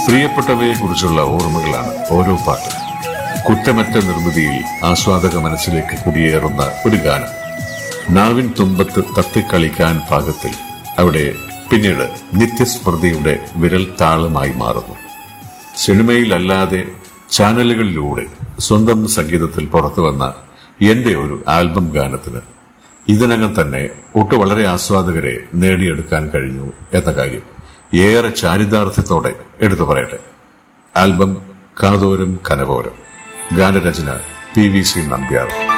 പ്രിയപ്പെട്ടവയെ കുറിച്ചുള്ള ഓർമ്മകളാണ് ഓരോ പാട്ടും കുറ്റമറ്റ നിർമ്മിതിയിൽ ആസ്വാദക മനസ്സിലേക്ക് കുടിയേറുന്ന ഒരു ഗാനം നാവിൻ തുമ്പത്ത് തത്തിക്കളിക്കാൻ പാകത്തിൽ അവിടെ പിന്നീട് നിത്യസ്മൃതിയുടെ വിരൽ താളമായി മാറുന്നു സിനിമയിലല്ലാതെ ചാനലുകളിലൂടെ സ്വന്തം സംഗീതത്തിൽ പുറത്തു വന്ന എന്റെ ഒരു ആൽബം ഗാനത്തിന് ഇതിനകം തന്നെ ഒട്ടു വളരെ ആസ്വാദകരെ നേടിയെടുക്കാൻ കഴിഞ്ഞു എന്ന കാര്യം ഏറെ ചാരിതാർത്ഥ്യത്തോടെ എടുത്തു പറയട്ടെ ആൽബം കാതോരം കനകോരം ഗാനരചന പി വി സി നമ്പ്യാർ